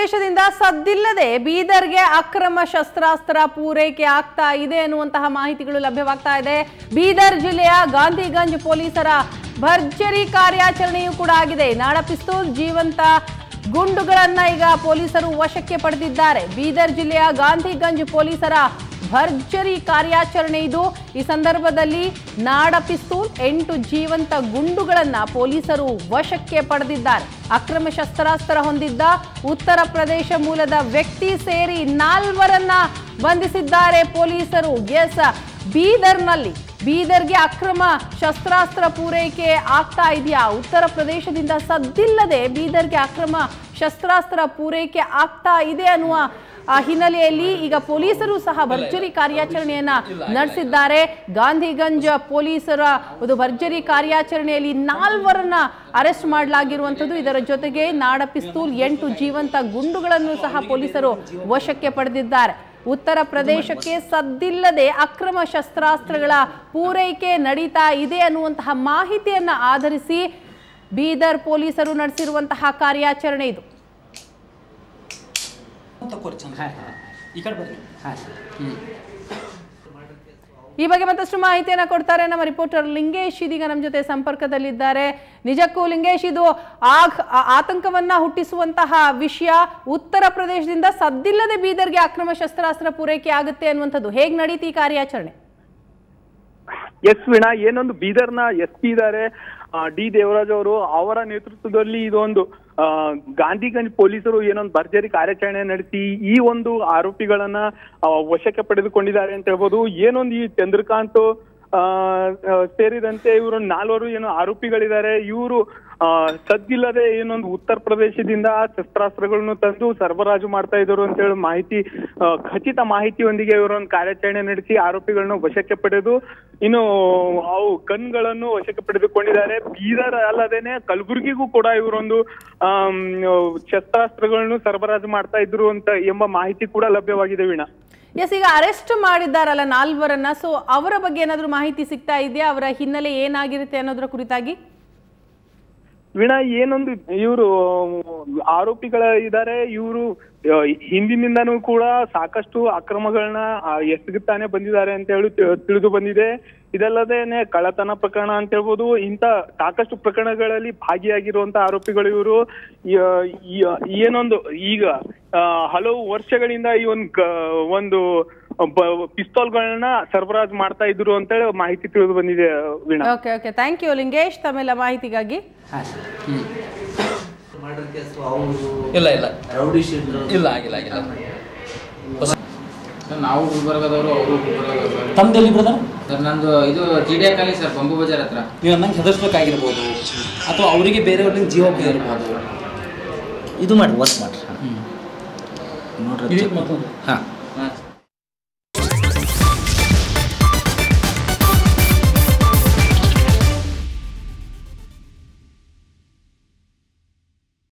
ಪ್ರದೇಶದಿಂದ ಸದ್ದಿಲ್ಲದೆ ಬೀದರ್ಗೆ ಅಕ್ರಮ ಶಸ್ತ್ರಾಸ್ತ್ರ ಪೂರೈಕೆ ಆಗ್ತಾ ಇದೆ ಅನ್ನುವಂತಹ ಮಾಹಿತಿಗಳು ಲಭ್ಯವಾಗ್ತಾ ಇದೆ ಬೀದರ್ ಜಿಲ್ಲೆಯ ಗಾಂಧಿಗಂಜ್ ಪೊಲೀಸರ ಭರ್ಜರಿ ಕಾರ್ಯಾಚರಣೆಯೂ ಕೂಡ ಆಗಿದೆ ನಾಡ ಪಿಸ್ತೂಲ್ ಜೀವಂತ ಗುಂಡುಗಳನ್ನ ಈಗ ಪೊಲೀಸರು ವಶಕ್ಕೆ ಪಡೆದಿದ್ದಾರೆ ಬೀದರ್ ಜಿಲ್ಲೆಯ ಗಾಂಧಿಗಂಜ್ ಪೊಲೀಸರ ಭರ್ಜರಿ ಕಾರ್ಯಾಚರಣೆ ಇದು ಈ ಸಂದರ್ಭದಲ್ಲಿ ನಾಡ ಪಿಸ್ತೂಲ್ ಎಂಟು ಜೀವಂತ ಗುಂಡುಗಳನ್ನ ಪೊಲೀಸರು ವಶಕ್ಕೆ ಪಡೆದಿದ್ದಾರೆ ಅಕ್ರಮ ಶಸ್ತ್ರಾಸ್ತ್ರ ಹೊಂದಿದ್ದ ಉತ್ತರ ಪ್ರದೇಶ ಮೂಲದ ವ್ಯಕ್ತಿ ಸೇರಿ ನಾಲ್ವರನ್ನ ಬಂಧಿಸಿದ್ದಾರೆ ಪೊಲೀಸರು ಎಸ್ ಬೀದರ್ನಲ್ಲಿ ಬೀದರ್ಗೆ ಅಕ್ರಮ ಶಸ್ತ್ರಾಸ್ತ್ರ ಪೂರೈಕೆ ಆಗ್ತಾ ಇದೆಯಾ ಉತ್ತರ ಪ್ರದೇಶದಿಂದ ಸದ್ದಿಲ್ಲದೆ ಬೀದರ್ಗೆ ಅಕ್ರಮ ಶಸ್ತ್ರಾಸ್ತ್ರ ಪೂರೈಕೆ ಆಗ್ತಾ ಇದೆ ಅನ್ನುವ ಆ ಹಿನ್ನೆಲೆಯಲ್ಲಿ ಈಗ ಪೊಲೀಸರು ಸಹ ಭರ್ಜರಿ ಕಾರ್ಯಾಚರಣೆಯನ್ನ ನಡೆಸಿದ್ದಾರೆ ಗಾಂಧಿಗಂಜ್ ಪೊಲೀಸರ ಒಂದು ಭರ್ಜರಿ ಕಾರ್ಯಾಚರಣೆಯಲ್ಲಿ ನಾಲ್ವರನ್ನ ಅರೆಸ್ಟ್ ಮಾಡಲಾಗಿರುವಂಥದ್ದು ಇದರ ಜೊತೆಗೆ ನಾಡ ಪಿಸ್ತೂಲ್ ಎಂಟು ಜೀವಂತ ಗುಂಡುಗಳನ್ನು ಸಹ ಪೊಲೀಸರು ವಶಕ್ಕೆ ಪಡೆದಿದ್ದಾರೆ ಉತ್ತರ ಪ್ರದೇಶಕ್ಕೆ ಸದ್ದಿಲ್ಲದೆ ಅಕ್ರಮ ಶಸ್ತ್ರಾಸ್ತ್ರಗಳ ಪೂರೈಕೆ ನಡೀತಾ ಇದೆ ಅನ್ನುವಂತಹ ಮಾಹಿತಿಯನ್ನ ಆಧರಿಸಿ ಬೀದರ್ ಪೊಲೀಸರು ನಡೆಸಿರುವಂತಹ ಕಾರ್ಯಾಚರಣೆ ಇದು ತಕೋರಿ ಚಂದ ಈ ಕಡೆ ಬರ್ರಿ ಹ್ಞೂ ಈ ಬಗ್ಗೆ ಮತ್ತಷ್ಟು ಮಾಹಿತಿಯನ್ನ ಕೊಡ್ತಾರೆ ನಮ್ಮ ರಿಪೋರ್ಟರ್ ಲಿಂಗೇಶ್ ಇದೀಗ ನಮ್ಮ ಜೊತೆ ಸಂಪರ್ಕದಲ್ಲಿದ್ದಾರೆ ನಿಜಕ್ಕೂ ಲಿಂಗೇಶ್ ಇದು ಆಗ್ ಆ- ಆತಂಕವನ್ನ ಹುಟ್ಟಿಸುವಂತಹ ವಿಷಯ ಉತ್ತರ ಪ್ರದೇಶದಿಂದ ಸದ್ದಿಲ್ಲದೆ ಬೀದರ್ಗೆ ಅಕ್ರಮ ಶಸ್ತ್ರಾಸ್ತ್ರ ಪೂರೈಕೆ ಆಗುತ್ತೆ ಅನ್ನುವಂಥದ್ದು ಹೇಗ್ ನಡೀತಿ ಈ ಕಾರ್ಯಾಚರಣೆ ಎಸ್ ವೀಣಾ ಏನೊಂದು ಬೀದರ್ನ ಎಸ್ ಪಿ ಇದ್ದಾರೆ ಡಿ ದೇವರಾಜ್ ಅವರು ಅವರ ನೇತೃತ್ವದಲ್ಲಿ ಇದೊಂದು ಆ, ಗಾಂಧಿಗಂಜ್ ಪೊಲೀಸರು ಏನೊಂದು ಭರ್ಜರಿ ಕಾರ್ಯಾಚರಣೆ ನಡೆಸಿ ಈ ಒಂದು ಆರೋಪಿಗಳನ್ನ ಆ, ವಶಕ್ಕೆ ಪಡೆದುಕೊಂಡಿದ್ದಾರೆ ಅಂತ ಹೇಳ್ಬೋದು ಏನೊಂದು ಈ ಚಂದ್ರಕಾಂತ್ ಆ, ಆ, ಸೇರಿದಂತೆ ಇವರು ನಾಲ್ವರು ಏನು ಆರೋಪಿಗಳಿದ್ದಾರೆ ಇವರು ಸದ್ದಿಲ್ಲದೆ ಏನೊಂದು ಉತ್ತರ ಪ್ರದೇಶದಿಂದ ಶಸ್ತ್ರಾಸ್ತ್ರಗಳನ್ನು ತಂದು ಸರಬರಾಜು ಮಾಡ್ತಾ ಇದ್ರು ಅಂತ ಹೇಳಿ ಮಾಹಿತಿ ಆ, ಖಚಿತ ಮಾಹಿತಿಯೊಂದಿಗೆ ಇವರೊಂದು ಕಾರ್ಯಾಚರಣೆ ನಡೆಸಿ ಆರೋಪಿಗಳನ್ನ ವಶಕ್ಕೆ ಪಡೆದು ಇನ್ನು ಅವು ಗನ್ಗಳನ್ನು ವಶಕ್ಕೆ ಪಡೆದುಕೊಂಡಿದ್ದಾರೆ ಬೀದರ್ ಅಲ್ಲದೇನೆ ಕಲಬುರಗಿಗೂ ಕೂಡ ಇವರೊಂದು ಆಮ್, ಶಸ್ತ್ರಾಸ್ತ್ರಗಳನ್ನು ಸರಬರಾಜು ಮಾಡ್ತಾ ಇದ್ರು ಅಂತ ಎಂಬ ಮಾಹಿತಿ ಕೂಡ ಲಭ್ಯವಾಗಿದೆ ವೀಣಾ ಎಸ್ ಈಗ ಅರೆಸ್ಟ್ ಮಾಡಿದ್ದಾರಲ್ಲ ನಾಲ್ವರನ್ನ ಸೊ ಅವರ ಬಗ್ಗೆ ಏನಾದ್ರೂ ಮಾಹಿತಿ ಸಿಗ್ತಾ ಇದೆಯಾ ಅವರ ಹಿನ್ನೆಲೆ ಏನಾಗಿರುತ್ತೆ ಅನ್ನೋದ್ರ ಕುರಿತಾಗಿ ವೀಣಾ ಏನೊಂದು ಇವರು ಆರೋಪಿಗಳ ಇದ್ದಾರೆ ಇವರು ಹಿಂದಿನಿಂದನೂ ಕೂಡ ಸಾಕಷ್ಟು ಅಕ್ರಮಗಳನ್ನ ಆ, ಎಸಗುತ್ತಾನೆ ಬಂದಿದ್ದಾರೆ ಅಂತ ಹೇಳಿ ತಿ- ತಿಳಿದು ಬಂದಿದೆ ಇದಲ್ಲದೇನೆ ಕಳ್ಳತನ ಪ್ರಕರಣ ಅಂತ ಹೇಳ್ಬೋದು ಇಂತ ಸಾಕಷ್ಟು ಪ್ರಕರಣಗಳಲ್ಲಿ ಭಾಗಿಯಾಗಿರುವಂತ ಆರೋಪಿಗಳು ಇವರು ಏನೊಂದು ಈಗ ಆ, ಹಲವು ವರ್ಷಗಳಿಂದ ಈ ಒಂದು ಗ- ಒಂದು ಪಿಸ್ತೂಲ್ಗಳನ್ನ ಸರಬರಾಜು ಮಾಡ್ತಾ ಇದ್ರು ಅಂತೇಳಿ ಮಾಹಿತಿ ತಿಳಿದು ಬಂದಿದೆ Veena okay okay thank you Lingesh ತಮ್ಮೆಲ್ಲ ಮಾಹಿತಿಗಾಗಿ ಹಾಂ ಹ್ಞೂ ಮರ್ಡರ್ ಕೇಸು ಅವರು ಇಲ್ಲ ಇಲ್ಲ ರೌಡಿ ಶೀಟ್ರು ಇಲ್ಲ ಆಗಿಲ್ಲ ಆಗಿಲ್ಲ ಸರ್ ನಾವು ಗುಲ್ಬರ್ಗದವರು ಅವರು ಗುಲ್ಬರ್ಗದವರು ಸರ್ ತಮ್ದೆಲ್ಲಿ ಬ್ರದರ್ ಸರ್ ನಂದು ಇದು ಜಿ ಡಿ ಕಾಲಿ ಸರ್ ಬಂಬು ಬಜಾರ್ ಹತ್ರ ನೀವು ನಂಗೆ ಹೆದರ್ಸ್ಬೇಕಾಗಿರ್ಬೋದು ಅಥವಾ ಅವರಿಗೆ ಬೇರೆಯವ್ರಿಗೆ ಜೀವ ಭಯ ಇರ್ಬೋದು ಇದು ಮಾಡಿ ವರ್ಕ್ ಮಾಡ್ರಿ ಹ್ಞೂ ನೋಡ್ರಿ ಇದು ಮತ್ತೊಂದು ಹಾಂ ಹಾಂ